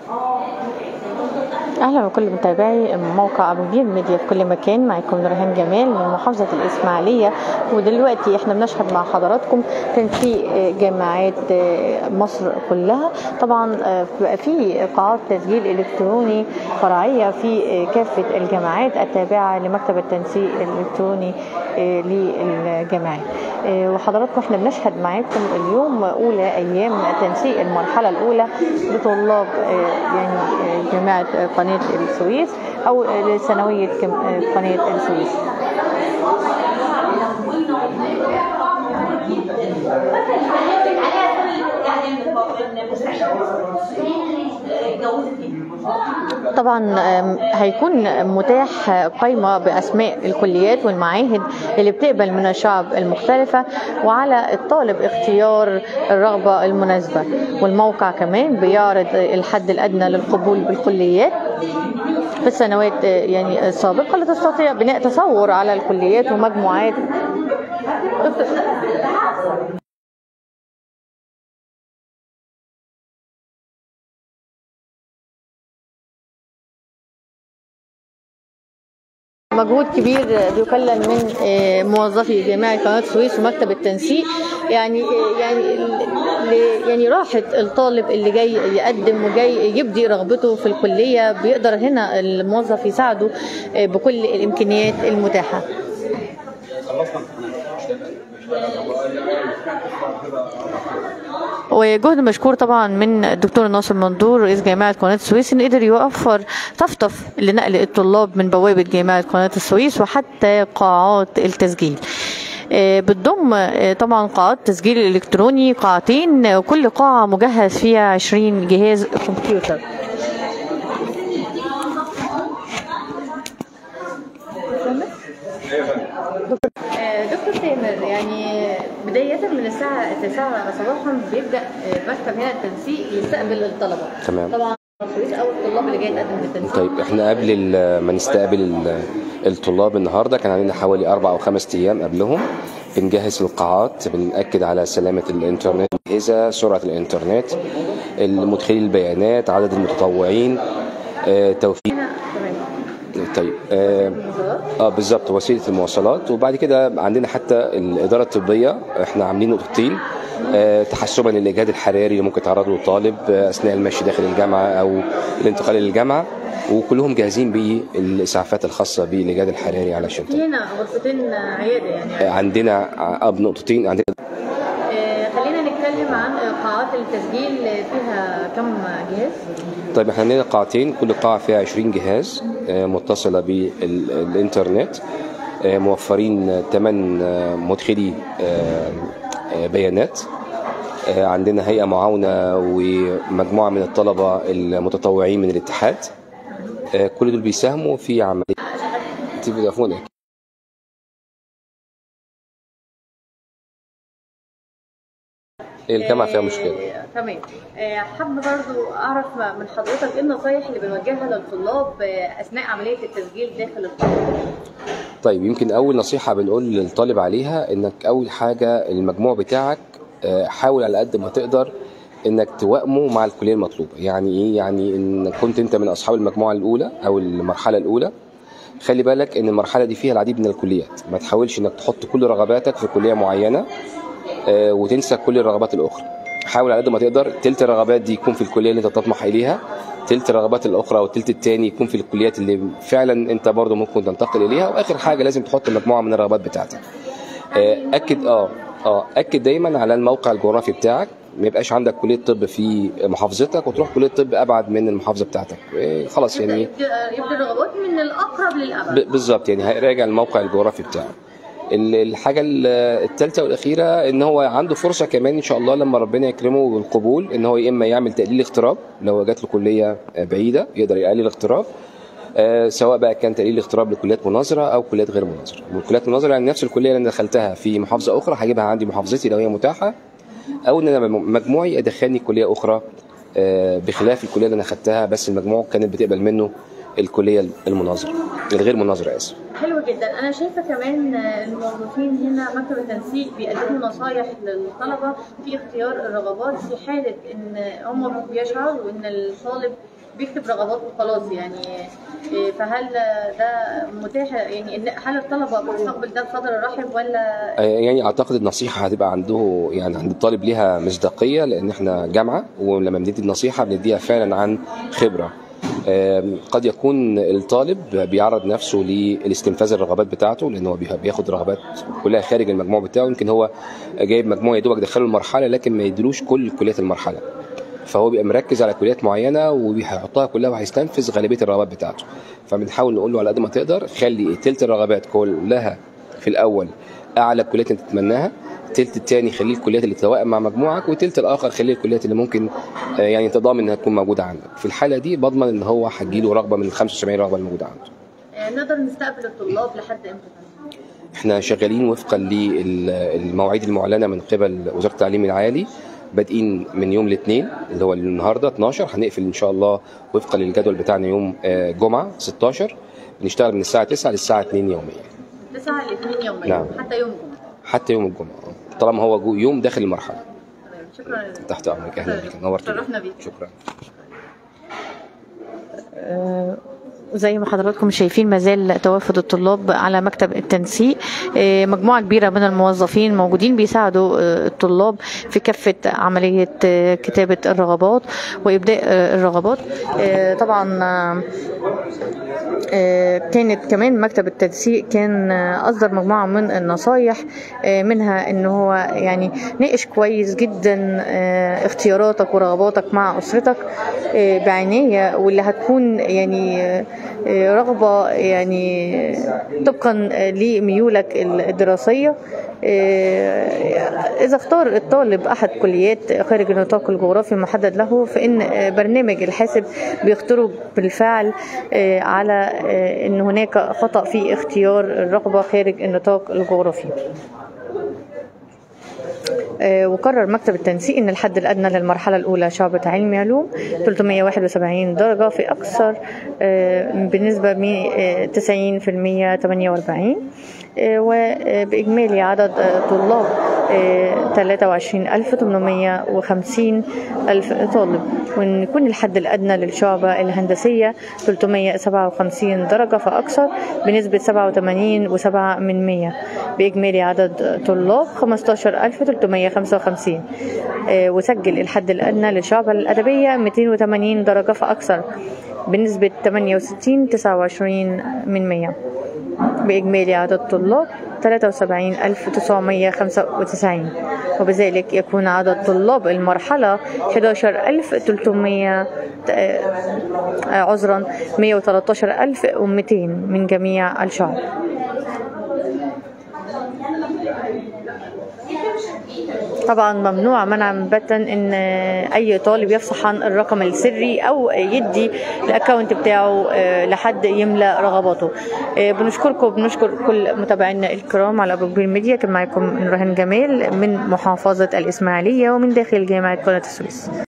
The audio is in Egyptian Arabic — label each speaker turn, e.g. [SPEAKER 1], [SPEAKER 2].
[SPEAKER 1] اهلا بكل متابعي موقع ابو كبير ميديا في كل مكان معكم نورهان جمال من محافظه الاسماعيليه ودلوقتي احنا بنشهد مع حضراتكم تنسيق جامعات مصر كلها طبعا بقى في قاعات تسجيل الكتروني فرعيه في كافه الجامعات التابعه لمكتب التنسيق الالكتروني للجامعات وحضراتكم احنا بنشهد معاكم اليوم اولى ايام تنسيق المرحله الاولى لطلاب يعني جامعه قناه السويس او لثانويه قناه السويس طبعا هيكون متاح قائمة بأسماء الكليات والمعاهد اللي بتقبل من الشعب المختلفة وعلى الطالب اختيار الرغبة المناسبة والموقع كمان بيعرض الحد الأدنى للقبول بالكليات في السنوات يعني السابقة لتستطيع بناء تصور على الكليات ومجموعات مجهود كبير بيكلل من موظفي جامعه قناه السويس ومكتب التنسيق يعني يعني يعني راحه الطالب اللي جاي يقدم وجاي يبدي رغبته في الكليه بيقدر هنا الموظف يساعده بكل الامكانيات المتاحه وجهد مشكور طبعا من الدكتور ناصر مندور رئيس جامعه قناه السويس انه قدر يوفر طفطف لنقل الطلاب من بوابه جامعه قناه السويس وحتى قاعات التسجيل بتضم طبعا قاعات تسجيل الكتروني قاعتين وكل قاعه مجهز فيها 20 جهاز كمبيوتر دكتور تامر يعني بداية من الساعة 9 صباحا بيبدأ مكتب هنا التنسيق يستقبل الطلبة
[SPEAKER 2] تمام
[SPEAKER 1] طبعا السويس او الطلاب اللي جاي تقدم للتنسيق
[SPEAKER 2] طيب احنا قبل ما نستقبل الطلاب النهارده كان عندنا حوالي اربع او خمس ايام قبلهم بنجهز القاعات بنأكد على سلامة الإنترنت الأجهزة سرعة الإنترنت المدخلين البيانات عدد المتطوعين آه، توفير طيب اه, آه بالظبط وسيله المواصلات وبعد كده عندنا حتى الاداره الطبيه احنا عاملين نقطتين آه تحسبا للاجهاد الحراري اللي ممكن يتعرض له الطالب آه اثناء المشي داخل الجامعه او الانتقال للجامعه وكلهم جاهزين بالاسعافات الخاصه بالاجهاد الحراري علشان
[SPEAKER 1] في هنا غرفتين عياده يعني
[SPEAKER 2] آه عندنا اب نقطتين عندنا
[SPEAKER 1] خلينا نتكلم عن قاعات التسجيل فيها كم جهاز؟
[SPEAKER 2] طيب احنا عندنا قاعتين كل قاعة فيها 20 جهاز متصلة بالإنترنت موفرين 8 مدخلي بيانات عندنا هيئة معاونة ومجموعة من الطلبة المتطوعين من الاتحاد كل دول بيساهموا في عملية تليفونك الجامعة فيها مشكلة
[SPEAKER 1] تمام حابة برضو أعرف من حضرتك إيه النصايح اللي بنوجهها للطلاب أثناء عملية التسجيل داخل القسم
[SPEAKER 2] طيب يمكن أول نصيحة بنقول للطالب عليها إنك أول حاجة المجموع بتاعك حاول على قد ما تقدر انك توائمه مع الكليه المطلوبه يعني ايه يعني ان كنت انت من اصحاب المجموعه الاولى او المرحله الاولى خلي بالك ان المرحله دي فيها العديد من الكليات ما تحاولش انك تحط كل رغباتك في كليه معينه وتنسى كل الرغبات الاخرى حاول على قد ما تقدر تلت الرغبات دي يكون في الكليه اللي انت تطمح اليها تلت الرغبات الاخرى والتلت الثاني يكون في الكليات اللي فعلا انت برضه ممكن تنتقل اليها واخر حاجه لازم تحط مجموعه من الرغبات بتاعتك اكد اه اه اكد دايما على الموقع الجغرافي بتاعك ما يبقاش عندك كليه طب في محافظتك وتروح كليه طب ابعد من المحافظه بتاعتك إيه خلاص يعني
[SPEAKER 1] يبدو الرغبات من الاقرب للابعد
[SPEAKER 2] بالظبط يعني هيراجع الموقع الجغرافي بتاعه الحاجه الثالثه والاخيره ان هو عنده فرصه كمان ان شاء الله لما ربنا يكرمه بالقبول ان هو يا اما يعمل تقليل اغتراب لو جات له كليه بعيده يقدر يقلل الاغتراب آه سواء بقى كان تقليل اغتراب لكليات مناظره او كليات غير مناظره والكليات المناظره يعني نفس الكليه اللي انا دخلتها في محافظه اخرى هجيبها عندي محافظتي لو هي متاحه او ان انا مجموعي ادخلني كليه اخرى آه بخلاف الكليه اللي انا خدتها بس المجموع كانت بتقبل منه الكليه المناظره الغير مناظره اسف
[SPEAKER 1] حلو جدا انا شايفه كمان الموظفين هنا مكتب التنسيق بيقدموا نصايح للطلبه في اختيار الرغبات في حاله ان هم بيشعروا ان الطالب بيكتب رغبات وخلاص يعني إيه، فهل ده متاح يعني إن- هل الطلبه بتستقبل ده بصدر رحب ولا
[SPEAKER 2] آه، يعني اعتقد النصيحه هتبقى عنده يعني عند الطالب ليها مصداقيه لان احنا جامعه ولما بندي النصيحه بنديها فعلا عن خبره آم، قد يكون الطالب بيعرض نفسه لاستنفاذ الرغبات بتاعته لان هو بيه- بياخد رغبات كلها خارج المجموع بتاعه يمكن هو جايب مجموع يا دوبك دخله المرحله لكن ما يدروش كل كليات المرحله فهو بيبقى مركز على كليات معينه وهيحطها كلها وهيستنفذ غالبيه الرغبات بتاعته فبنحاول نقول له على قد ما تقدر خلي تلت الرغبات كلها في الاول اعلى الكليات اللي تتمناها التلت التاني خليه الكليات اللي تتوائم مع مجموعك والتلت الاخر خليه الكليات اللي ممكن آه، يعني تضامن انها تكون موجوده عندك في الحاله دي بضمن ان هو هتجيله رغبه من ال 75 رغبه الموجوده عنده
[SPEAKER 1] إيه، نقدر نستقبل الطلاب لحد امتى؟
[SPEAKER 2] احنا شغالين وفقا للمواعيد المعلنه من قبل وزاره التعليم العالي بادئين من يوم الاثنين اللي هو النهارده 12 هنقفل ان شاء الله وفقا للجدول بتاعنا يوم آه، جمعه 16 بنشتغل من الساعه 9 للساعه 2 يوميا
[SPEAKER 1] 9 ل 2 يوميا
[SPEAKER 2] نعم.
[SPEAKER 1] حتى يوم الجمعه
[SPEAKER 2] حتى يوم الجمعه آه. طالما هو جو- يوم داخل المرحله
[SPEAKER 1] تمام شكرا
[SPEAKER 2] تحت امرك اهلا بك نورت
[SPEAKER 1] شرفنا بيك.
[SPEAKER 2] شكرا
[SPEAKER 1] زي ما حضراتكم شايفين مازال توافد الطلاب على مكتب التنسيق آه، مجموعة كبيرة من الموظفين موجودين بيساعدوا آه، الطلاب في كافة عملية آه، كتابة الرغبات وإبداء آه، الرغبات آه، طبعا آه، آه، كانت كمان مكتب التنسيق كان آه، أصدر مجموعة من النصايح آه، منها إن هو يعني ناقش كويس جدا آه، اختياراتك ورغباتك مع أسرتك آه، بعناية واللي هتكون يعني آه، آه، رغبة يعني طبقا آه، لميولك الدراسية آه، إذا اختار الطالب أحد كليات خارج النطاق الجغرافي المحدد له فإن آه، برنامج الحاسب بيختاره بالفعل آه، على آه، إن هناك خطأ في اختيار الرغبة خارج النطاق الجغرافي آه، وقرر مكتب التنسيق ان الحد الادنى للمرحله الاولى شعبة علم علوم 371 درجه في اكثر آه، بنسبه من آه، 90% 48 آه، وباجمالي عدد آه، طلاب آه، 23850 ألف طالب وأن يكون الحد الأدنى للشعبة الهندسية 357 درجة فأكثر بنسبة 87.7 من 100 بإجمالي عدد طلاب 15355 آه، وسجل الحد الأدنى للشعبة الأدبية 280 درجة فأكثر بنسبة 68 29 من 100 بإجمالي عدد طلاب 73995 وبذلك يكون عدد طلاب المرحلة 11300 آه، عذرا 113200 من جميع الشعب طبعا ممنوع منعا باتا ان اي طالب يفصح عن الرقم السري او يدي الاكونت بتاعه آه، لحد يملى رغباته آه، بنشكركم بنشكر كل متابعينا الكرام على ابو كبير ميديا كان معكم نورهان جمال من محافظه الاسماعيليه ومن داخل جامعه قناه السويس